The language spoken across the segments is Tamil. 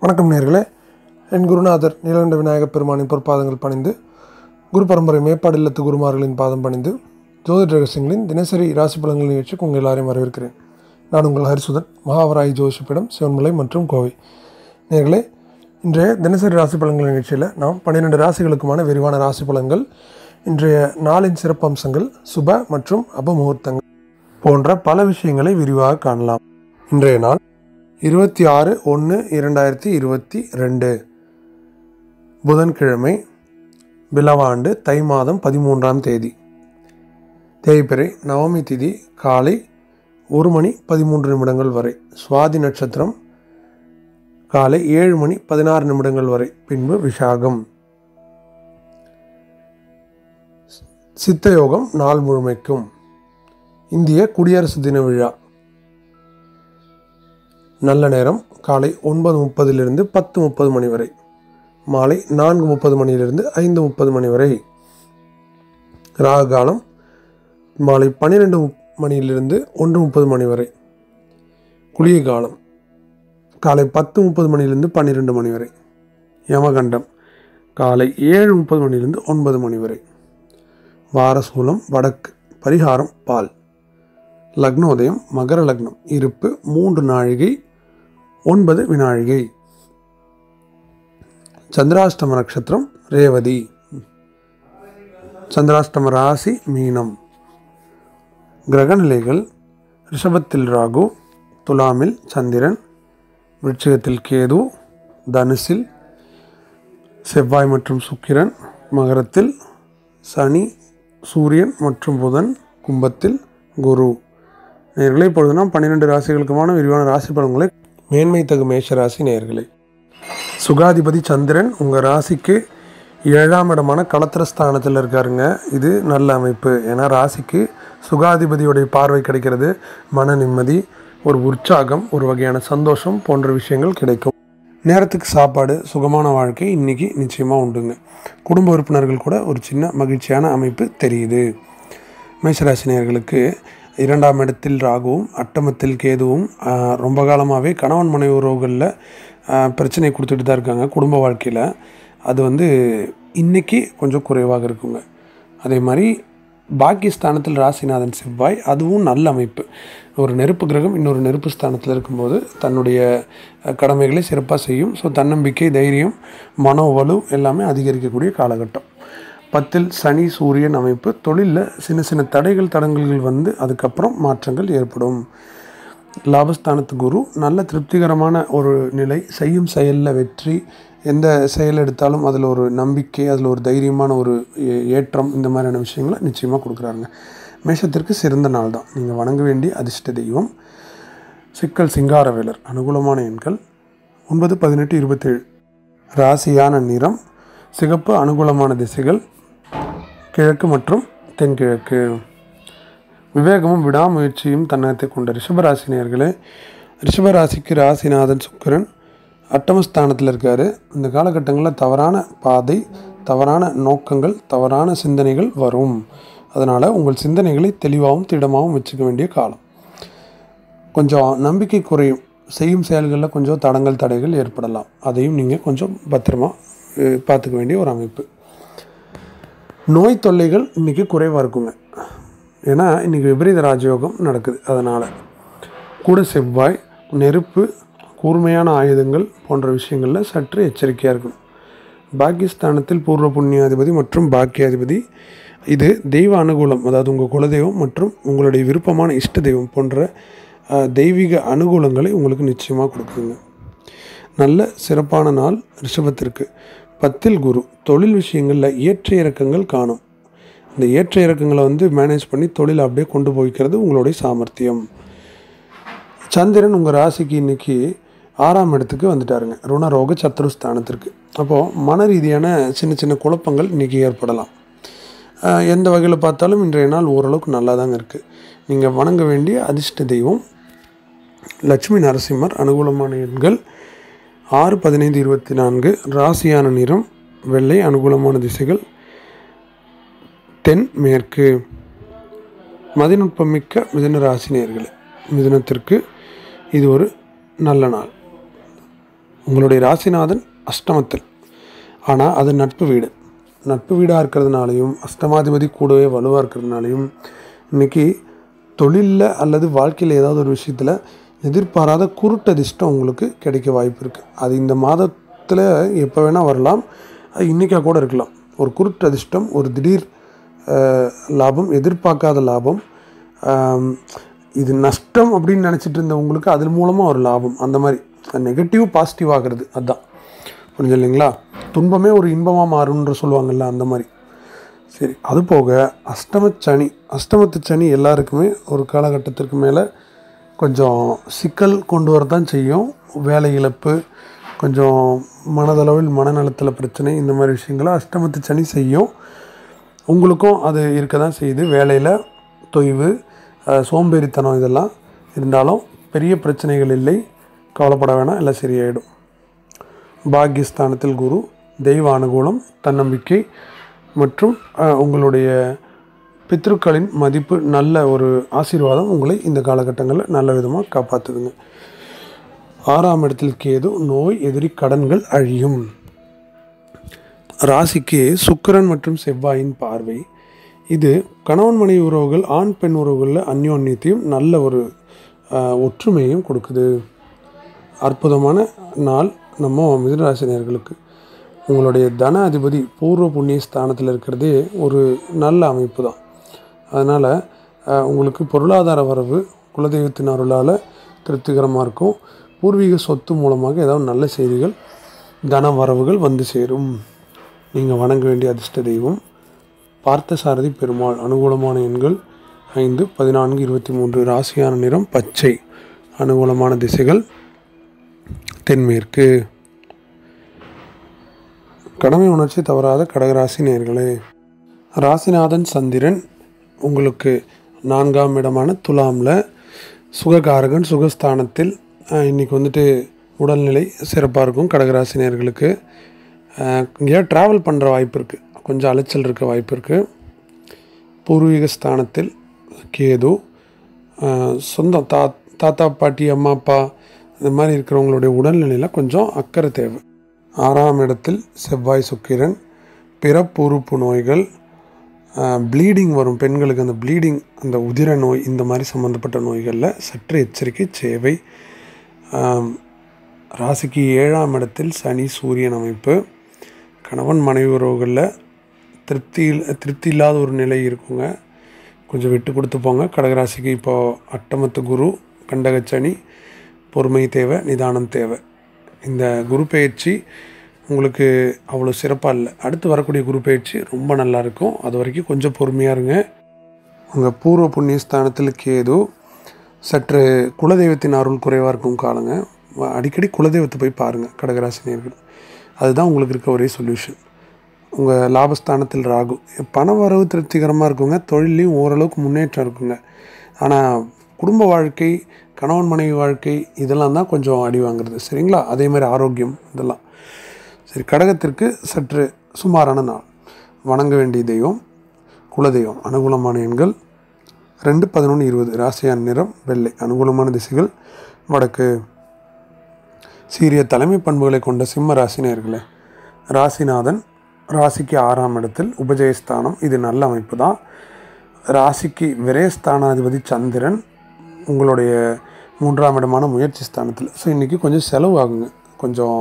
வணக்கம் நேர்களே என் குருநாதர் நீலகண்ட விநாயகப் பெருமானின் பொற்பாதங்கள் பணிந்து குரு பரம்பரை மேப்பாடு இல்லத்து குருமார்களின் பாதம் பணிந்து ஜோதிட ரகசியங்களின் தினசரி ராசி பலன்கள் நிகழ்ச்சிக்கு உங்கள் எல்லாரையும் வரவேற்கிறேன் நான் உங்கள் ஹரிசுதன் மகாவராய் ஜோஷிப்பிடம் சிவன்மலை மற்றும் கோவை நேர்களே இன்றைய தினசரி ராசி பலன்கள் நிகழ்ச்சியில் நாம் பன்னிரெண்டு ராசிகளுக்குமான விரிவான ராசி பலன்கள் இன்றைய நாளின் சிறப்பம்சங்கள் சுப மற்றும் அபமுகூர்த்தங்கள் போன்ற பல விஷயங்களை விரிவாக காணலாம் இன்றைய நாள் இருபத்தி ஆறு ஒன்று இரண்டாயிரத்தி இருபத்தி ரெண்டு புதன்கிழமை பிலவாண்டு தை மாதம் பதிமூன்றாம் தேதி தேய்பிறை நவமி திதி காலை ஒரு மணி பதிமூன்று நிமிடங்கள் வரை சுவாதி நட்சத்திரம் காலை ஏழு மணி பதினாறு நிமிடங்கள் வரை பின்பு விஷாகம் சித்தயோகம் நாள் முழுமைக்கும் இந்திய குடியரசு தின விழா நல்ல நேரம் காலை ஒன்பது முப்பதிலிருந்து பத்து முப்பது மணி வரை மாலை நான்கு முப்பது மணியிலிருந்து ஐந்து முப்பது மணி வரை ராகு காலம் மாலை பன்னிரெண்டு மணியிலிருந்து ஒன்று முப்பது மணி வரை குளிய காலம் காலை பத்து முப்பது மணியிலிருந்து பன்னிரெண்டு மணி வரை யமகண்டம் காலை ஏழு முப்பது மணியிலிருந்து ஒன்பது மணி வரை வாரசூலம் வடக்கு பரிகாரம் பால் லக்னோதயம் மகர லக்னம் இருப்பு மூன்று நாழிகை ஒன்பது வினாழிகை சந்திராஷ்டம நட்சத்திரம் ரேவதி சந்திராஷ்டம ராசி மீனம் கிரகநிலைகள் ரிஷபத்தில் ராகு துலாமில் சந்திரன் விருச்சிகத்தில் கேது தனுசில் செவ்வாய் மற்றும் சுக்கிரன் மகரத்தில் சனி சூரியன் மற்றும் புதன் கும்பத்தில் குரு நேர்களை இப்பொழுது நாம் பன்னிரெண்டு ராசிகளுக்குமான விரிவான ராசி பலன்களை மேன்மை தகு மேஷ ராசி நேர்களை சுகாதிபதி சந்திரன் உங்கள் ராசிக்கு ஏழாம் இடமான களத்திரஸ்தானத்தில் இருக்காருங்க இது நல்ல அமைப்பு ஏன்னா ராசிக்கு சுகாதிபதியுடைய பார்வை கிடைக்கிறது மன நிம்மதி ஒரு உற்சாகம் ஒரு வகையான சந்தோஷம் போன்ற விஷயங்கள் கிடைக்கும் நேரத்துக்கு சாப்பாடு சுகமான வாழ்க்கை இன்றைக்கி நிச்சயமாக உண்டுங்க குடும்ப உறுப்பினர்கள் கூட ஒரு சின்ன மகிழ்ச்சியான அமைப்பு தெரியுது மேஷராசினியர்களுக்கு இரண்டாம் இடத்தில் ராகுவும் அட்டமத்தில் கேதுவும் ஆஹ், ரொம்ப காலமாகவே கணவன் மனைவி உறவுகளில் ஆஹ், பிரச்சனை கொடுத்துட்டு தான் இருக்காங்க குடும்ப வாழ்க்கையில் அது வந்து இன்றைக்கி கொஞ்சம் குறைவாக இருக்குங்க அதே மாதிரி பாக்கியஸ்தானத்தில் ராசிநாதன் செவ்வாய் அதுவும் நல்ல அமைப்பு ஒரு நெருப்பு கிரகம் இன்னொரு நெருப்பு ஸ்தானத்தில் இருக்கும்போது தன்னுடைய அஹ், கடமைகளை சிறப்பாக செய்யும் ஸோ தன்னம்பிக்கை தைரியம் மனோவலு எல்லாமே அதிகரிக்கக்கூடிய காலகட்டம் பத்தில் சனி சூரியன் அமைப்பு தொழிலில் சின்ன சின்ன தடைகள் தடங்கல்கள் வந்து அதுக்கப்புறம் மாற்றங்கள் ஏற்படும் லாபஸ்தானத்து குரு நல்ல திருப்திகரமான ஒரு நிலை செய்யும் செயலில் வெற்றி எந்த செயல் எடுத்தாலும் அதில் ஒரு நம்பிக்கை அதில் ஒரு தைரியமான ஒரு ஏ- ஏற்றம் இந்த மாதிரியான விஷயங்களை நிச்சயமாக கொடுக்குறாருங்க மேஷத்திற்கு சிறந்த நாள் தான் நீங்கள் வணங்க வேண்டிய அதிர்ஷ்ட தெய்வம் சிக்கல் சிங்காரவேலர் அனுகூலமான எண்கள் ஒன்பது பதினெட்டு இருபத்தேழு ராசியான நிறம் சிகப்பு அனுகூலமான திசைகள் கிழக்கு மற்றும் தென்கிழக்கு விவேகமும் விடாமுயற்சியும் தன்னகத்தை கொண்ட ரிஷபராசினியர்களே ரிஷபராசிக்கு ராசிநாதன் சுக்கிரன் அட்டமஸ்தானத்தில் இருக்கார் இந்த காலகட்டங்களில் தவறான பாதை தவறான நோக்கங்கள் தவறான சிந்தனைகள் வரும் அதனால் உங்கள் சிந்தனைகளை தெளிவாகவும் திடமாகவும் வச்சுக்க வேண்டிய காலம் கொஞ்சம் நம்பிக்கை குறையும் செய்யும் செயல்களில் கொஞ்சம் தடங்கள் தடைகள் ஏற்படலாம் அதையும் நீங்கள் கொஞ்சம் பத்திரமா அஹ், பார்த்துக்க வேண்டிய ஒரு அமைப்பு நோய் தொல்லைகள் இன்றைக்கி குறைவாக இருக்குங்க ஏன்னா இன்றைக்கி விபரீத ராஜயோகம் நடக்குது அதனால் கூட செவ்வாய் நெருப்பு கூர்மையான ஆயுதங்கள் போன்ற விஷயங்களில் சற்று எச்சரிக்கையாக இருக்கணும் பாக்கியஸ்தானத்தில் பூர்வ புண்ணியாதிபதி மற்றும் பாக்கியாதிபதி இது தெய்வ அனுகூலம் அதாவது உங்கள் குலதெய்வம் மற்றும் உங்களுடைய விருப்பமான இஷ்ட தெய்வம் போன்ற அஹ், தெய்வீக அனுகூலங்களை உங்களுக்கு நிச்சயமாக கொடுக்குங்க நல்ல சிறப்பான நாள் ரிஷபத்திற்கு பத்தில் குரு தொழில் விஷயங்களில் ஏற்ற இறக்கங்கள் காணும் இந்த ஏற்ற இறக்கங்களை வந்து மேனேஜ் பண்ணி தொழில் அப்படியே கொண்டு போய்க்கிறது உங்களுடைய சாமர்த்தியம் சந்திரன் உங்கள் ராசிக்கு இன்னைக்கு ஆறாம் இடத்துக்கு வந்துட்டாருங்க ருணரோக சத்துருஸ்தானத்திற்கு அப்போது மன ரீதியான சின்ன சின்ன குழப்பங்கள் இன்றைக்கி ஏற்படலாம் ஆஹ் எந்த வகையில் பார்த்தாலும் இன்றைய நாள் ஓரளவுக்கு நல்லா தாங்க இருக்குது நீங்கள் வணங்க வேண்டிய அதிர்ஷ்ட தெய்வம் லட்சுமி நரசிம்மர் அனுகூலமான எண்கள் ஆறு பதினைந்து இருபத்தி நான்கு ராசியான நிறம் வெள்ளை அனுகூலமான திசைகள் தென் மேற்கு மதிநுட்பமிக்க மிதுன ராசி நேயர்களே மிதுனத்திற்கு இது ஒரு நல்ல நாள் உங்களுடைய ராசிநாதன் அஷ்டமத்தில் ஆனால் அது நட்பு வீடு நட்பு வீடாக இருக்கிறதுனாலையும் அஷ்டமாதிபதி கூடவே வலுவாக இருக்கிறதுனாலையும் இன்றைக்கி தொழிலில் அல்லது வாழ்க்கையில் ஏதாவது ஒரு விஷயத்தில் எதிர்பாராத குருட்டதிர்ஷ்டம் உங்களுக்கு கிடைக்க வாய்ப்பு இருக்குது அது இந்த மாதத்தில் எப்போ வேணால் வரலாம் அது இன்றைக்காக கூட இருக்கலாம் ஒரு குருட்டதிர்ஷ்டம் ஒரு திடீர் அஹ், லாபம் எதிர்பார்க்காத லாபம் ஆம், இது நஷ்டம் அப்படின்னு நினச்சிட்டு இருந்த உங்களுக்கு அது மூலமாக ஒரு லாபம் அந்த மாதிரி நெகட்டிவ் பாசிட்டிவ் ஆகிறது அதுதான் புரிஞ்சு இல்லைங்களா துன்பமே ஒரு இன்பமாக மாறும்ன்ற சொல்லுவாங்கல்ல அந்த மாதிரி சரி அது போக அஷ்டம சனி அஷ்டமத்து சனி எல்லாருக்குமே ஒரு காலகட்டத்திற்கு மேலே கொஞ்சம் சிக்கல் கொண்டு வரதான் செய்யும் வேலை இழப்பு கொஞ்சம் மனதளவில் மனநலத்தில் பிரச்சனை இந்த மாதிரி விஷயங்களை அஷ்டமத்து சனி செய்யும் உங்களுக்கும் அது இருக்க தான் செய்யுது வேலையில் தொய்வு அஹ், சோம்பேறித்தனம் இதெல்லாம் இருந்தாலும் பெரிய பிரச்சனைகள் இல்லை கவலைப்பட வேணாம் எல்லாம் சரியாயிடும் பாக்கியஸ்தானத்தில் குரு தெய்வ அனுகூலம் தன்னம்பிக்கை மற்றும் அஹ், உங்களுடைய பித்ருக்களின் மதிப்பு நல்ல ஒரு ஆசீர்வாதம் உங்களை இந்த காலகட்டங்களில் நல்ல விதமாக காப்பாற்றுதுங்க ஆறாம் இடத்தில் கேது நோய் எதிரி கடன்கள் அழியும் ராசிக்கு சுக்கிரன் மற்றும் செவ்வாயின் பார்வை இது கணவன் மனைவி உறவுகள் ஆண் பெண் உறவுகளில் அந்யோன்யத்தையும் நல்ல ஒரு ஆஹ், ஒற்றுமையையும் கொடுக்குது அற்புதமான நாள் நம்ம மிதுனராசினியர்களுக்கு உங்களுடைய தன அதிபதி பூர்வ புண்ணிய ஸ்தானத்தில் இருக்கிறதே ஒரு நல்ல அமைப்பு தான் அதனால் உங்களுக்கு பொருளாதார வரவு குலதெய்வத்தின் அருளால் திருப்திகரமாக இருக்கும் பூர்வீக சொத்து மூலமாக ஏதாவது நல்ல செய்திகள் தன வரவுகள் வந்து சேரும் நீங்கள் வணங்க வேண்டிய அதிர்ஷ்ட தெய்வம் பார்த்தசாரதி பெருமாள் அனுகூலமான எண்கள் ஐந்து பதினான்கு இருபத்தி மூன்று ராசியான நிறம் பச்சை அனுகூலமான திசைகள் தென்மேற்கு கடமை உணர்ச்சி தவறாத கடகராசி நேர்களே ராசிநாதன் சந்திரன் உங்களுக்கு நான்காம் இடமான துலாமில் சுககாரகன் சுகஸ்தானத்தில் அஹ், இன்னைக்கு வந்துட்டு உடல்நிலை சிறப்பாக இருக்கும் கடகராசி நேர்களுக்கு எங்கேயாவது ட்ராவல் பண்ணுற வாய்ப்பு இருக்குது கொஞ்சம் அலைச்சல் இருக்க வாய்ப்பு இருக்குது பூர்வீக ஸ்தானத்தில் கேது அஹ், சொந்தம் தா தாத்தா பாட்டி அம்மா அப்பா இந்த மாதிரி இருக்கிறவங்களுடைய உடல்நிலையில் கொஞ்சம் அக்கறை தேவை ஆறாம் இடத்தில் செவ்வாய் சுக்கிரன் பிறப்புறுப்பு நோய்கள் ப்ளீடிங் வரும் பெண்களுக்கு அந்த ப்ளீடிங் அந்த உதிர நோய் இந்த மாதிரி சம்மந்தப்பட்ட நோய்களில் சற்று எச்சரிக்கை தேவை ஆம், ராசிக்கு ஏழாம் இடத்தில் சனி சூரியன் அமைப்பு கணவன் மனைவி உறவுகளில் திருப்தி திருப்தி இல்லாத ஒரு நிலை இருக்குங்க கொஞ்சம் விட்டு கொடுத்து போங்க கடகராசிக்கு இப்போ அட்டமத்து குரு கண்டகச்சனி பொறுமை தேவை நிதானம் தேவை இந்த குரு பயிற்சி உங்களுக்கு அவ்வளோ சிறப்பாக இல்லை அடுத்து வரக்கூடிய குரு பயிற்சி ரொம்ப நல்லா இருக்கும் அது வரைக்கும் கொஞ்சம் பொறுமையாக இருங்க உங்கள் பூர்வ புண்ணிய ஸ்தானத்தில் கேது சற்று குலதெய்வத்தின் அருள் குறைவாக இருக்கும் காலங்க வ- அடிக்கடி குலதெய்வத்தை போய் பாருங்கள் கடகராசினியர்கள் அதுதான் உங்களுக்கு இருக்க ஒரே சொல்யூஷன் உங்கள் லாபஸ்தானத்தில் ராகு பண வரவு திருப்திகரமாக இருக்குங்க தொழிலையும் ஓரளவுக்கு முன்னேற்றம் இருக்குங்க ஆனால் குடும்ப வாழ்க்கை கணவன் மனைவி வாழ்க்கை இதெல்லாம் தான் கொஞ்சம் அடி வாங்குறது சரிங்களா அதே மாதிரி ஆரோக்கியம் இதெல்லாம் சரி கடகத்திற்கு சற்று சுமாரான நாள் வணங்க வேண்டிய தெய்வம் குலதெய்வம் அனுகூலமான எண்கள் ரெண்டு பதினொன்று இருபது ராசியான நிறம் வெள்ளை அனுகூலமான திசைகள் வடக்கு சீரிய தலைமை பண்புகளை கொண்ட சிம்ம ராசினியர்களே ராசிநாதன் ராசிக்கு ஆறாம் இடத்தில் உபஜயஸ்தானம் இது நல்ல அமைப்பு தான் ராசிக்கு விரயஸ்தானாதிபதி சந்திரன் உங்களுடைய மூன்றாம் இடமான முயற்சி ஸ்தானத்தில் ஸோ இன்றைக்கி கொஞ்சம் செலவு ஆகுங்க கொஞ்சம்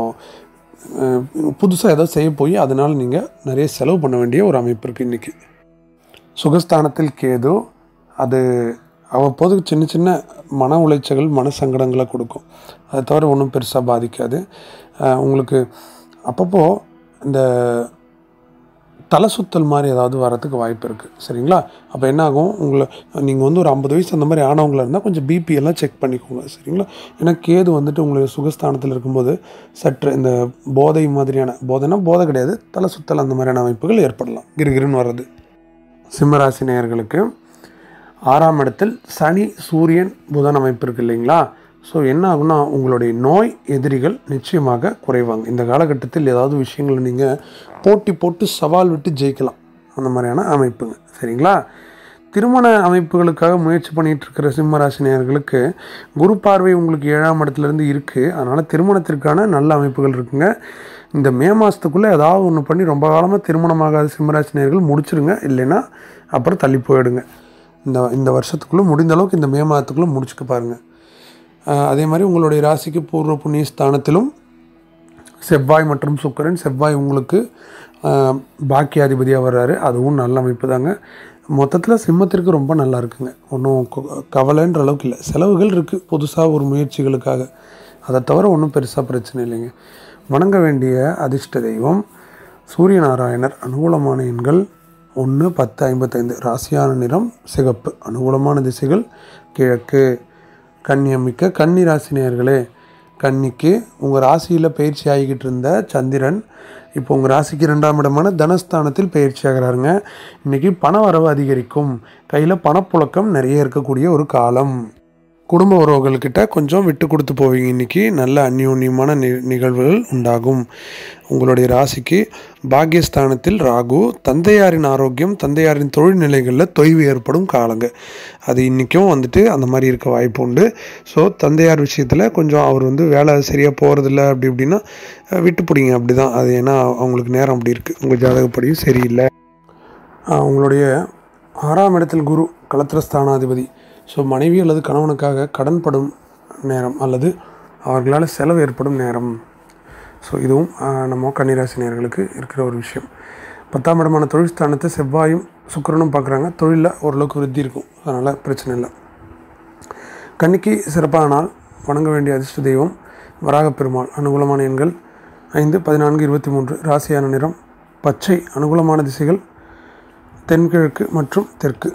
புதுசாக ஏதாவது செய்ய போய் அதனால் நீங்கள் நிறைய செலவு பண்ண வேண்டிய ஒரு அமைப்பு இருக்குது இன்றைக்கி சுகஸ்தானத்தில் கேது அது அவ்வப்போது சின்ன சின்ன மன உளைச்சல்கள் மன சங்கடங்களை கொடுக்கும் அதை தவிர ஒன்றும் பெருசாக பாதிக்காது அஹ் உங்களுக்கு அப்பப்போ இந்த தலை சுத்தல் மாதிரி ஏதாவது வரதுக்கு வாய்ப்பு இருக்குது சரிங்களா அப்போ என்ன ஆகும் உங்களை நீங்கள் வந்து ஒரு ஐம்பது வயசு அந்த மாதிரி ஆனவங்களா இருந்தால் கொஞ்சம் பிபி எல்லாம் செக் பண்ணிக்கோங்க சரிங்களா ஏன்னா கேது வந்துட்டு உங்களுடைய சுகஸ்தானத்தில் இருக்கும்போது சற்று இந்த போதை மாதிரியான போதைனா போதை கிடையாது தலை சுத்தல் அந்த மாதிரியான அமைப்புகள் ஏற்படலாம் கிருகிருன்னு வர்றது சிம்மராசி நேயர்களுக்கு ஆறாம் இடத்தில் சனி சூரியன் புதன் அமைப்பு இருக்கு இல்லைங்களா ஸோ என்ன ஆகும்னா உங்களுடைய நோய் எதிரிகள் நிச்சயமாக குறைவாங்க இந்த காலகட்டத்தில் ஏதாவது விஷயங்களை நீங்கள் போட்டி போட்டு சவால் விட்டு ஜெயிக்கலாம் அந்த மாதிரியான அமைப்புங்க சரிங்களா திருமண அமைப்புகளுக்காக முயற்சி பண்ணிட்டு இருக்கிற சிம்ம ராசினியர்களுக்கு குரு பார்வை உங்களுக்கு ஏழாம் இடத்துலேருந்து இருக்குது அதனால் திருமணத்திற்கான நல்ல அமைப்புகள் இருக்குங்க இந்த மே மாதத்துக்குள்ளே ஏதாவது ஒன்று பண்ணி ரொம்ப காலமாக திருமணமாகாத சிம்மராசினியர்கள் முடிச்சிருங்க இல்லைன்னா அப்புறம் தள்ளி போயிடுங்க இந்த இந்த வருஷத்துக்குள்ளே முடிந்த அளவுக்கு இந்த மே மாதத்துக்குள்ளே முடிச்சுக்க பாருங்கள் ஆஹ் அதே மாதிரி உங்களுடைய ராசிக்கு பூர்வ புண்ணிய ஸ்தானத்திலும் செவ்வாய் மற்றும் சுக்கிரன் செவ்வாய் உங்களுக்கு ஆஹ், பாக்கியாதிபதியாக வர்றாரு அதுவும் நல்ல அமைப்பு தாங்க மொத்தத்தில் சிம்மத்திற்கு ரொம்ப நல்லா இருக்குங்க ஒன்றும் கவலைன்ற அளவுக்கு இல்லை செலவுகள் இருக்குது புதுசாக ஒரு முயற்சிகளுக்காக அதை தவிர ஒன்றும் பெருசாக பிரச்சனை இல்லைங்க வணங்க வேண்டிய அதிர்ஷ்ட தெய்வம் சூரியநாராயணர் அனுகூலமான எண்கள் ஒன்று பத்து ஐம்பத்தைந்து ராசியான நிறம் சிகப்பு அனுகூலமான திசைகள் கிழக்கு கன்னியமிக்க கன்னி ராசினியர்களே கன்னிக்கு உங்கள் ராசியில் பயிற்சி ஆகிக்கிட்டு இருந்த சந்திரன் இப்போ உங்கள் ராசிக்கு ரெண்டாம் இடமான தனஸ்தானத்தில் பயிற்சி ஆகிறாருங்க இன்றைக்கி பண வரவு அதிகரிக்கும் கையில் பணப்புழக்கம் நிறைய இருக்கக்கூடிய ஒரு காலம் குடும்ப உறவுகள்கிட்ட கொஞ்சம் விட்டு கொடுத்து போவீங்க இன்றைக்கி நல்ல அந்யோன்யமான நி நிகழ்வுகள் உண்டாகும் உங்களுடைய ராசிக்கு பாக்கியஸ்தானத்தில் ராகு தந்தையாரின் ஆரோக்கியம் தந்தையாரின் தொழில் நிலைகளில் தொய்வு ஏற்படும் காலங்க அது இன்றைக்கும் வந்துட்டு அந்த மாதிரி இருக்க வாய்ப்பு உண்டு ஸோ தந்தையார் விஷயத்தில் கொஞ்சம் அவர் வந்து வேலை சரியாக போகிறதில்ல அப்படி இப்படின்னா அஹ், விட்டு பிடிங்க அப்படி தான் அது ஏன்னா அவங்களுக்கு நேரம் அப்படி இருக்குது உங்கள் ஜாதகப்படியும் சரியில்லை ஆஹ் உங்களுடைய ஆறாம் இடத்தில் குரு களத்திரஸ்தானாதிபதி ஸோ மனைவி அல்லது கணவனுக்காக கடன் படும் நேரம் அல்லது அவர்களால் செலவு ஏற்படும் நேரம் ஸோ இதுவும் ஆஹ் நம்ம கன்னிராசினியர்களுக்கு இருக்கிற ஒரு விஷயம் பத்தாம் இடமான தொழில் ஸ்தானத்தை செவ்வாயும் சுக்கிரனும் பார்க்குறாங்க தொழிலில் ஓரளவுக்கு விருத்தி இருக்கும் அதனால் பிரச்சனை இல்லை கன்னிக்கு சிறப்பான நாள் வணங்க வேண்டிய அதிர்ஷ்ட தெய்வம் வராகப் பெருமாள் அனுகூலமான எண்கள் ஐந்து பதினான்கு இருபத்தி மூன்று ராசியான நிறம் பச்சை அனுகூலமான திசைகள் தென்கிழக்கு மற்றும் தெற்கு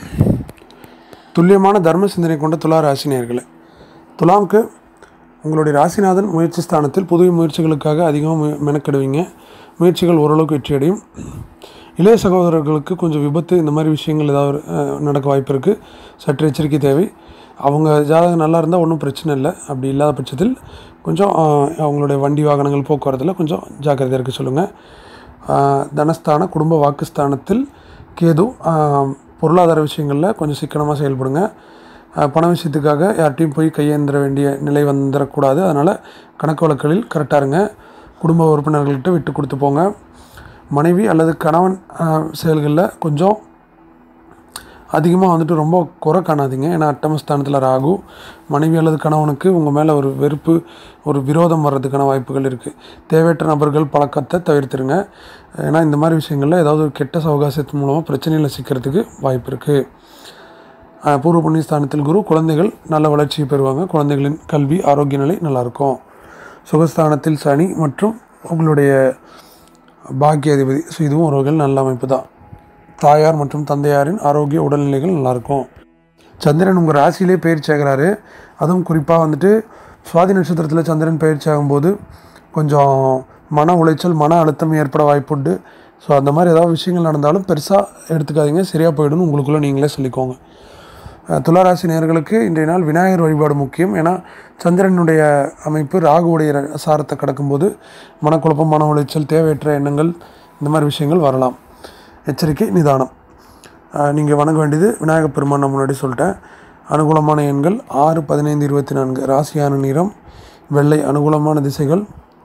துல்லியமான தர்ம சிந்தனை கொண்ட துலா ராசினியர்களே துலாம்க்கு உங்களுடைய ராசிநாதன் முயற்சி ஸ்தானத்தில் புதிய முயற்சிகளுக்காக அதிகமாக மு மெனக்கெடுவீங்க முயற்சிகள் ஓரளவுக்கு வெற்றியடையும் இளைய சகோதரர்களுக்கு கொஞ்சம் விபத்து இந்த மாதிரி விஷயங்கள் ஏதாவது அஹ், நடக்க வாய்ப்பு இருக்குது சற்று எச்சரிக்கை தேவை அவங்க ஜாதகம் நல்லா இருந்தால் ஒன்றும் பிரச்சனை இல்லை அப்படி இல்லாத பட்சத்தில் கொஞ்சம் அஹ், அவங்களுடைய வண்டி வாகனங்கள் போக்குவரத்தில் கொஞ்சம் ஜாக்கிரதையாக இருக்க சொல்லுங்கள் ஆஹ் தனஸ்தான குடும்ப வாக்குஸ்தானத்தில் கேது ஆஹ் பொருளாதார விஷயங்களில் கொஞ்சம் சிக்கனமாக செயல்படுங்க ஆஹ் பண விஷயத்துக்காக யார்கிட்டையும் போய் கையேந்திர வேண்டிய நிலை வந்துடக்கூடாது அதனால் கணக்கு வழக்குகளில் கரெக்டாக இருங்க குடும்ப உறுப்பினர்கள்கிட்ட விட்டு கொடுத்து போங்க மனைவி அல்லது கணவன் ஆஹ் செயல்களில் கொஞ்சம் அதிகமாக வந்துட்டு ரொம்ப குறை காணாதீங்க ஏன்னா அட்டமஸ்தானத்தில் ராகு மனைவி அல்லது கணவனுக்கு உங்கள் மேலே ஒரு வெறுப்பு ஒரு விரோதம் வர்றதுக்கான வாய்ப்புகள் இருக்குது தேவையற்ற நபர்கள் பழக்கத்தை தவிர்த்துருங்க ஏன்னா இந்த மாதிரி விஷயங்களில் ஏதாவது ஒரு கெட்ட சவகாசத்து மூலமாக பிரச்சனையில் சிக்கிறதுக்கு வாய்ப்பு இருக்குது ஆஹ் பூர்வ புண்ணிய ஸ்தானத்தில் குரு குழந்தைகள் நல்ல வளர்ச்சியை பெறுவாங்க குழந்தைகளின் கல்வி ஆரோக்கிய நிலை நல்லாயிருக்கும் சுகஸ்தானத்தில் சனி மற்றும் உங்களுடைய பாக்கிய அதிபதி ஸோ இதுவும் ஒரு வகையில் நல்ல அமைப்பு தான் தாயார் மற்றும் தந்தையாரின் ஆரோக்கிய உடல்நிலைகள் நல்லாயிருக்கும் சந்திரன் உங்கள் ராசியிலே பயிற்சி ஆகிறாரு அதுவும் குறிப்பாக வந்துட்டு சுவாதி நட்சத்திரத்தில் சந்திரன் பயிற்சி ஆகும்போது கொஞ்சம் மன உளைச்சல் மன அழுத்தம் ஏற்பட வாய்ப்புண்டு ஸோ அந்த மாதிரி ஏதாவது விஷயங்கள் நடந்தாலும் பெருசாக எடுத்துக்காதீங்க சரியாக போயிடும்னு உங்களுக்குள்ளே நீங்களே சொல்லிக்கோங்க அஹ் துளாராசி நேயர்களுக்கு இன்றைய நாள் விநாயகர் வழிபாடு முக்கியம் ஏன்னா சந்திரனுடைய அமைப்பு ராகுவுடைய ர- சாரத்தை கடக்கும்போது மனக்குழப்பம் மன உளைச்சல் தேவையற்ற எண்ணங்கள் இந்த மாதிரி விஷயங்கள் வரலாம் எச்சரிக்கை நிதானம் நீங்கள் வணங்க வேண்டியது விநாயகப் பெருமான் நான் முன்னாடி சொல்லிட்டேன் அனுகூலமான எண்கள் ஆறு பதினைந்து இருபத்தி நான்கு ராசியான நிறம் வெள்ளை அனுகூலமான திசைகள்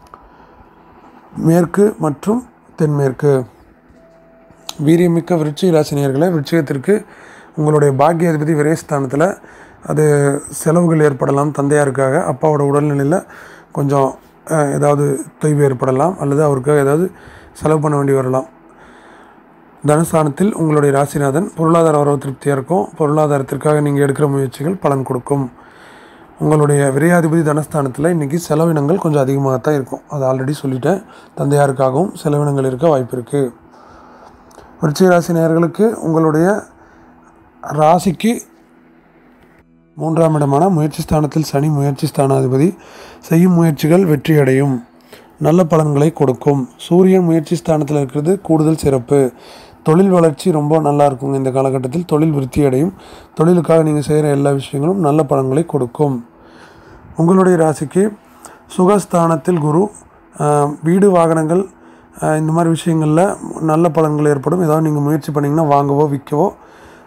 மேற்கு மற்றும் தென்மேற்கு வீரியமிக்க விருச்சிக ராசினியர்களே விருச்சிகத்திற்கு உங்களுடைய பாக்கியாதிபதி விரயஸ்தானத்தில் அது செலவுகள் ஏற்படலாம் தந்தையாருக்காக அப்பாவோட உடல்நிலையில் கொஞ்சம் அஹ், ஏதாவது தொய்வு ஏற்படலாம் அல்லது அவருக்காக ஏதாவது செலவு பண்ண வேண்டி வரலாம் தனஸ்தானத்தில் உங்களுடைய ராசிநாதன் பொருளாதார வரவு திருப்தியாக இருக்கும் பொருளாதாரத்திற்காக நீங்கள் எடுக்கிற முயற்சிகள் பலன் கொடுக்கும் உங்களுடைய விரையாதிபதி தனஸ்தானத்தில் இன்றைக்கி செலவினங்கள் கொஞ்சம் அதிகமாகத்தான் இருக்கும் அது ஆல்ரெடி சொல்லிட்டேன் தந்தையாருக்காகவும் செலவினங்கள் இருக்க வாய்ப்பு இருக்குது விருச்சிக ராசி நேயர்களுக்கு உங்களுடைய ராசிக்கு மூன்றாம் இடமான முயற்சி ஸ்தானத்தில் சனி முயற்சி ஸ்தானாதிபதி செய்யும் முயற்சிகள் வெற்றியடையும் நல்ல பலன்களை கொடுக்கும் சூரியன் முயற்சி ஸ்தானத்தில் இருக்கிறது கூடுதல் சிறப்பு தொழில் வளர்ச்சி ரொம்ப நல்லா இருக்குங்க இந்த காலகட்டத்தில் தொழில் விருத்தி அடையும் தொழிலுக்காக நீங்கள் செய்கிற எல்லா விஷயங்களும் நல்ல பலன்களை கொடுக்கும் உங்களுடைய ராசிக்கு சுகஸ்தானத்தில் குரு ஆஹ், வீடு வாகனங்கள் ஆஹ், இந்த மாதிரி விஷயங்களில் நல்ல பலன்கள் ஏற்படும் ஏதாவது நீங்கள் முயற்சி பண்ணிங்கன்னா வாங்கவோ விற்கவோ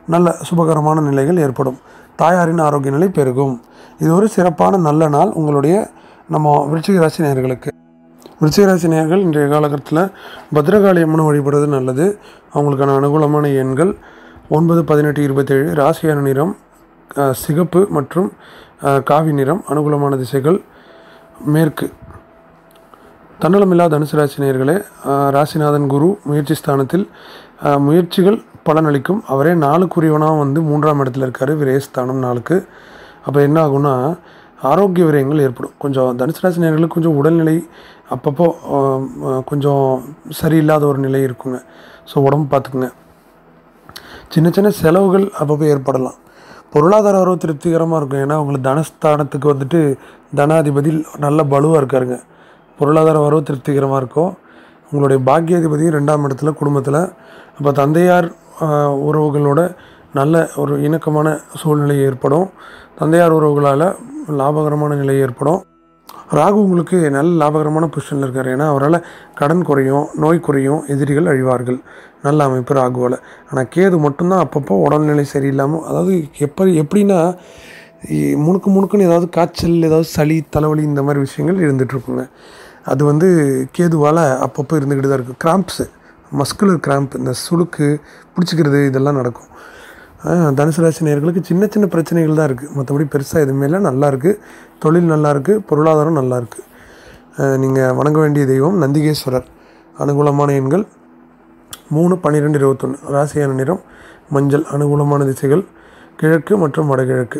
நல்ல சுபகரமான நிலைகள் ஏற்படும் தாயாரின் ஆரோக்கிய நிலை பெருகும் இது ஒரு சிறப்பான நல்ல நாள் உங்களுடைய நம்ம விருச்சிக ராசி நேயர்களுக்கு விருச்சிக ராசி நேயர்கள் இன்றைய காலகட்டத்தில் பத்ரகாளி அம்மனை வழிபடுறது நல்லது அவங்களுக்கான அனுகூலமான எண்கள் ஒன்பது பதினெட்டு இருபத்தேழு ராசியான நிறம் அஹ், சிகப்பு மற்றும் அஹ், காவி நிறம் அனுகூலமான திசைகள் மேற்கு தன்னலமில்லா தனுசு ராசி நேயர்களே அஹ், ராசிநாதன் குரு முயற்சி ஸ்தானத்தில் அஹ், முயற்சிகள் பலனளிக்கும் அவரே நாளுக்குரியவனாக வந்து மூன்றாம் இடத்துல இருக்கார் விரயஸ்தானம் நாளுக்கு அப்போ என்ன ஆகும்னா ஆரோக்கிய விரயங்கள் ஏற்படும் கொஞ்சம் தனுசு ராசி நேயர்களுக்கு கொஞ்சம் உடல்நிலை அப்பப்போ அஹ், அஹ், கொஞ்சம் சரியில்லாத ஒரு நிலை இருக்குங்க ஸோ உடம்பு பார்த்துக்குங்க சின்ன சின்ன செலவுகள் அப்பப்போ ஏற்படலாம் பொருளாதார வரவு திருப்திகரமாக இருக்கும் ஏன்னா உங்களுக்கு தனஸ்தானத்துக்கு வந்துட்டு தனாதிபதி நல்ல பலுவாக இருக்காருங்க பொருளாதார வரவு திருப்திகரமாக இருக்கும் உங்களுடைய பாக்கியாதிபதியும் ரெண்டாம் இடத்துல குடும்பத்தில் அப்போ தந்தையார் ஆஹ், உறவுகளோட நல்ல ஒரு இணக்கமான சூழ்நிலை ஏற்படும் தந்தையார் உறவுகளால் லாபகரமான நிலை ஏற்படும் ராகு உங்களுக்கு நல்ல லாபகரமான பொசிஷனில் இருக்கார் ஏன்னா அவரால் கடன் குறையும் நோய் குறையும் எதிரிகள் அழிவார்கள் நல்ல அமைப்பு ராகுவால் ஆனால் கேது மட்டும்தான் அப்பப்போ உடல்நிலை சரியில்லாமல் அதாவது எப்போ எப்படின்னா இ- முணுக்கு முணுக்குன்னு ஏதாவது காய்ச்சல் ஏதாவது சளி தலைவலி இந்த மாதிரி விஷயங்கள் இருந்துகிட்ருக்குங்க அது வந்து கேதுவால் அப்பப்போ இருந்துக்கிட்டு தான் இருக்குது கிராம்ப்ஸு மஸ்குலர் கிராம்ப் இந்த சுளுக்கு பிடிச்சிக்கிறது இதெல்லாம் நடக்கும் ஆஹ் தனுசு ராசி நேயர்களுக்கு சின்ன சின்ன பிரச்சனைகள் தான் இருக்குது மற்றபடி பெருசாக எதுவுமே இல்லை நல்லா இருக்குது தொழில் நல்லா இருக்குது பொருளாதாரம் நல்லா இருக்குது நீங்கள் வணங்க வேண்டிய தெய்வம் நந்திகேஸ்வரர் அனுகூலமான எண்கள் மூணு பன்னிரெண்டு இருபத்தொன்று ராசியான நிறம் மஞ்சள் அனுகூலமான திசைகள் கிழக்கு மற்றும் வடகிழக்கு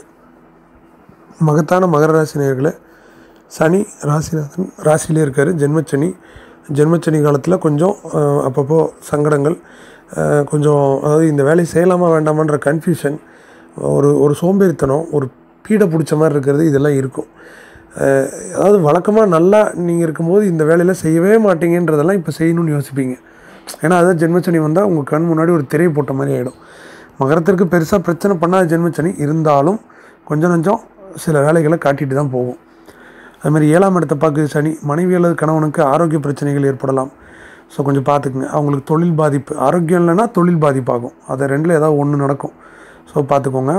மகத்தான மகர ராசி நேயர்களே சனி ராசிநாதன் ராசியிலே இருக்கார் ஜென்மச்சனி ஜென்மச்சனி காலத்தில் கொஞ்சம் அஹ், அப்பப்போ சங்கடங்கள் அஹ், கொஞ்சம் அதாவது இந்த வேலையை செய்யலாமா வேண்டாமான்ற கன்ஃபியூஷன் ஒரு ஒரு சோம்பேறித்தனம் ஒரு பீடை பிடிச்ச மாதிரி இருக்கிறது இதெல்லாம் இருக்கும் அஹ், அதாவது வழக்கமாக நல்லா நீங்கள் இருக்கும்போது இந்த வேலையில் செய்யவே மாட்டீங்கன்றதெல்லாம் இப்போ செய்யணும்னு யோசிப்பீங்க ஏன்னா அதான் ஜென்மச்சனி வந்தால் உங்கள் கண் முன்னாடி ஒரு திரை போட்ட மாதிரி ஆகிடும் மகரத்திற்கு பெருசாக பிரச்சனை பண்ணாத ஜென்மச்சனி இருந்தாலும் கொஞ்சம் கொஞ்சம் சில வேலைகளை காட்டிட்டு தான் போகும் அது மாதிரி ஏழாம் இடத்தை பார்க்குது சனி மனைவி அல்லது கணவனுக்கு ஆரோக்கிய பிரச்சனைகள் ஏற்படலாம் ஸோ கொஞ்சம் பார்த்துக்குங்க அவங்களுக்கு தொழில் பாதிப்பு ஆரோக்கியம் இல்லைன்னா தொழில் பாதிப்பாகும் அது ரெண்டில் ஏதாவது ஒன்று நடக்கும் ஸோ பார்த்துக்கோங்க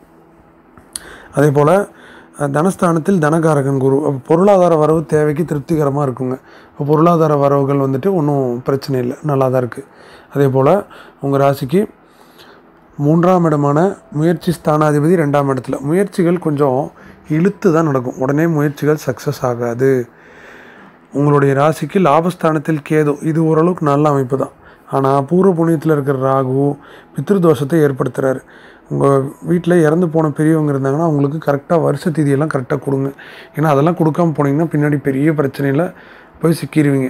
அதே போல் அஹ், தனஸ்தானத்தில் தனகாரகன் குரு அப்போ பொருளாதார வரவு தேவைக்கு திருப்திகரமாக இருக்குங்க இப்போ பொருளாதார வரவுகள் வந்துட்டு ஒன்றும் பிரச்சனை இல்லை நல்லா தான் இருக்குது அதே போல் உங்கள் ராசிக்கு மூன்றாம் இடமான முயற்சி ஸ்தானாதிபதி ரெண்டாம் இடத்துல முயற்சிகள் கொஞ்சம் இழுத்து தான் நடக்கும் உடனே முயற்சிகள் சக்ஸஸ் ஆகாது உங்களுடைய ராசிக்கு லாபஸ்தானத்தில் கேது இது ஓரளவுக்கு நல்ல அமைப்பு தான் ஆனால் பூர்வ புண்ணியத்தில் இருக்கிற ராகு பித்ருதோஷத்தை ஏற்படுத்துகிறாரு உங்கள் வீட்டில் இறந்து போன பெரியவங்க இருந்தாங்கன்னா அவங்களுக்கு கரெக்டாக வருஷ தேதியெல்லாம் கரெக்டாக கொடுங்க ஏன்னா அதெல்லாம் கொடுக்காம போனீங்கன்னா பின்னாடி பெரிய பிரச்சனையில் போய் சிக்கிடுவீங்க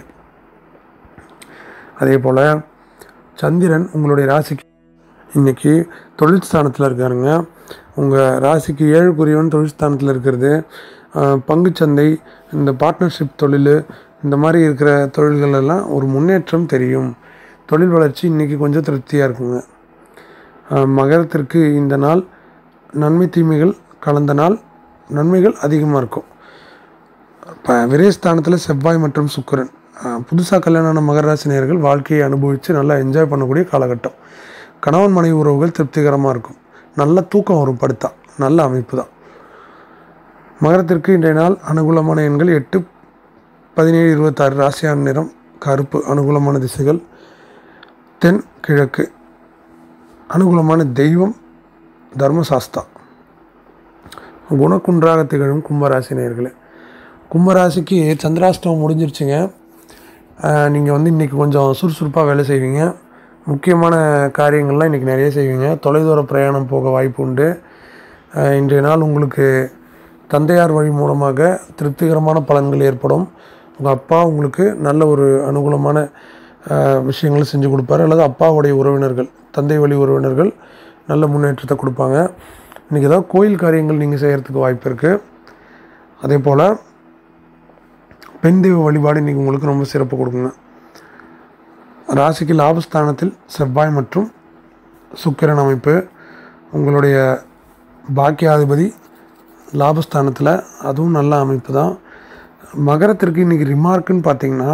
அதே போல் சந்திரன் உங்களுடைய ராசிக்கு இன்றைக்கி தொழில் ஸ்தானத்தில் இருக்காருங்க உங்கள் ராசிக்கு ஏழுக்குரியவன் தொழில் ஸ்தானத்தில் இருக்கிறது ஆஹ், பங்குச்சந்தை இந்த பார்ட்னர்ஷிப் தொழில் இந்த மாதிரி இருக்கிற தொழில்கள் எல்லாம் ஒரு முன்னேற்றம் தெரியும் தொழில் வளர்ச்சி இன்றைக்கி கொஞ்சம் திருப்தியாக இருக்குங்க ஆஹ், மகரத்திற்கு இந்த நாள் நன்மை தீமைகள் கலந்த நாள் நன்மைகள் அதிகமாக இருக்கும் இப்போ விரயஸ்தானத்தில் செவ்வாய் மற்றும் சுக்கிரன் புதுசாக கல்யாணமான மகர ராசி நேயர்கள் வாழ்க்கையை அனுபவித்து நல்லா என்ஜாய் பண்ணக்கூடிய காலகட்டம் கணவன் மனைவி உறவுகள் திருப்திகரமாக இருக்கும் நல்ல தூக்கம் வரும் படுத்தா நல்ல அமைப்பு தான் மகரத்திற்கு இன்றைய நாள் அனுகூலமான எண்கள் எட்டு பதினேழு இருபத்தாறு ராசியான நிறம் கருப்பு அனுகூலமான திசைகள் தென் கிழக்கு அனுகூலமான தெய்வம் தர்மசாஸ்தா குணக்குன்றாக திகழும் கும்பராசி நேயர்களே கும்பராசிக்கு சந்திராஷ்டமம் முடிஞ்சிருச்சுங்க நீங்கள் வந்து இன்றைக்கி கொஞ்சம் சுறுசுறுப்பாக வேலை செய்வீங்க முக்கியமான காரியங்கள்லாம் இன்றைக்கி நிறைய செய்வீங்க தொலைதூர பிரயாணம் போக வாய்ப்பு உண்டு அஹ், இன்றைய நாள் உங்களுக்கு தந்தையார் வழி மூலமாக திருப்திகரமான பலன்கள் ஏற்படும் உங்கள் அப்பா உங்களுக்கு நல்ல ஒரு அனுகூலமான அஹ், விஷயங்களை செஞ்சு கொடுப்பாரு அல்லது அப்பாவுடைய உறவினர்கள் தந்தை வழி உறவினர்கள் நல்ல முன்னேற்றத்தை கொடுப்பாங்க இன்றைக்கி ஏதாவது கோயில் காரியங்கள் நீங்கள் செய்கிறதுக்கு வாய்ப்பு இருக்குது அதே போல் பெண் தெய்வ வழிபாடு இன்றைக்கி உங்களுக்கு ரொம்ப சிறப்பு கொடுக்குங்க ராசிக்கு லாபஸ்தானத்தில் செவ்வாய் மற்றும் சுக்கிரன் அமைப்பு உங்களுடைய பாக்கியாதிபதி லாபஸ்தானத்தில் அதுவும் நல்ல அமைப்பு தான் மகரத்திற்கு இன்றைக்கி ரிமார்க்குன்னு பார்த்தீங்கன்னா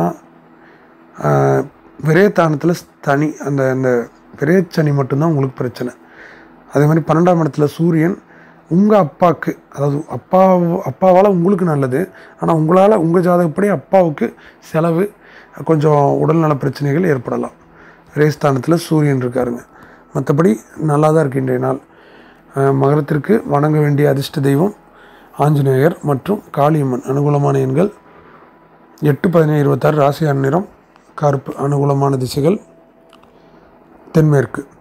ஆஹ், விரயத்தானத்தில் தனி அந்த அந்த விரயச்சனி மட்டும்தான் உங்களுக்கு பிரச்சனை அதே மாதிரி பன்னெண்டாம் இடத்துல சூரியன் உங்கள் அப்பாவுக்கு அதாவது அப்பா அப்பாவால் உங்களுக்கு நல்லது ஆனால் உங்களால் உங்கள் ஜாதகப்படி அப்பாவுக்கு செலவு கொஞ்சம் உடல்நல பிரச்சனைகள் ஏற்படலாம் ரேஸ்தானத்தில் சூரியன் இருக்காருங்க மற்றபடி நல்லா தான் இருக்கு இன்றைய நாள் அஹ் மகரத்திற்கு வணங்க வேண்டிய அதிர்ஷ்ட தெய்வம் ஆஞ்சநேயர் மற்றும் காளியம்மன் அனுகூலமான எண்கள் எட்டு பதினேழு இருபத்தாறு ராசியான நிறம் கருப்பு அனுகூலமான திசைகள் தென்மேற்கு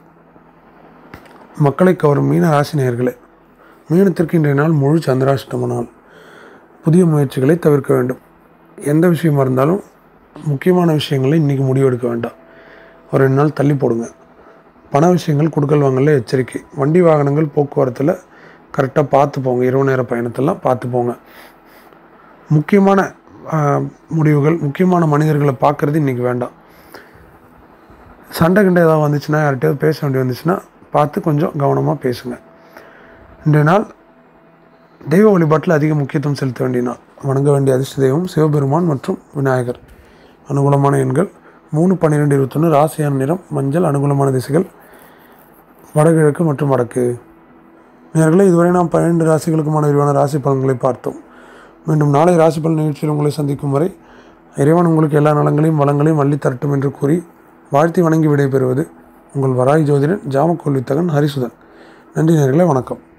மக்களை கவரும் மீன ராசி நேயர்களே மீனத்திற்கு இன்றைய நாள் முழு சந்திராஷ்டம நாள் புதிய முயற்சிகளை தவிர்க்க வேண்டும் எந்த விஷயமா இருந்தாலும் முக்கியமான விஷயங்களை இன்றைக்கி முடிவெடுக்க வேண்டாம் ஒரு ரெண்டு நாள் தள்ளி போடுங்க பண விஷயங்கள் கொடுக்கல் வாங்கல எச்சரிக்கை வண்டி வாகனங்கள் போக்குவரத்தில் கரெக்டாக பார்த்து போங்க இரவு நேர பயணத்தெல்லாம் பார்த்து போங்க முக்கியமான ஆஹ், முடிவுகள் முக்கியமான மனிதர்களை பார்க்குறது இன்றைக்கி வேண்டாம் சண்டை கிண்டை ஏதாவது வந்துச்சுன்னா யார்கிட்டயாவது பேச வேண்டி வந்துச்சுன்னா பார்த்து கொஞ்சம் கவனமாக பேசுங்க இன்றைய நாள் தெய்வ வழிபாட்டில் அதிக முக்கியத்துவம் செலுத்த வேண்டிய நாள் வணங்க வேண்டிய அதிர்ஷ்ட தெய்வம் சிவபெருமான் மற்றும் விநாயகர் அனுகூலமான எண்கள் மூணு பன்னிரெண்டு இருபத்தொன்று ராசியான நிறம் மஞ்சள் அனுகூலமான திசைகள் வடகிழக்கு மற்றும் வடக்கு நேர்களே இதுவரை நாம் பன்னிரெண்டு ராசிகளுக்குமான விரிவான ராசி பலன்களை பார்த்தோம் மீண்டும் நாளை ராசி பலன் நிகழ்ச்சியில் உங்களை சந்திக்கும் வரை இறைவன் உங்களுக்கு எல்லா நலங்களையும் வளங்களையும் அள்ளி தரட்டும் என்று கூறி வாழ்த்தி வணங்கி விடைபெறுவது உங்கள் வராய் ஜோதிடன் ஜாமக்கோல் வித்தகன் ஹரிசுதன் நன்றி நேர்களே வணக்கம்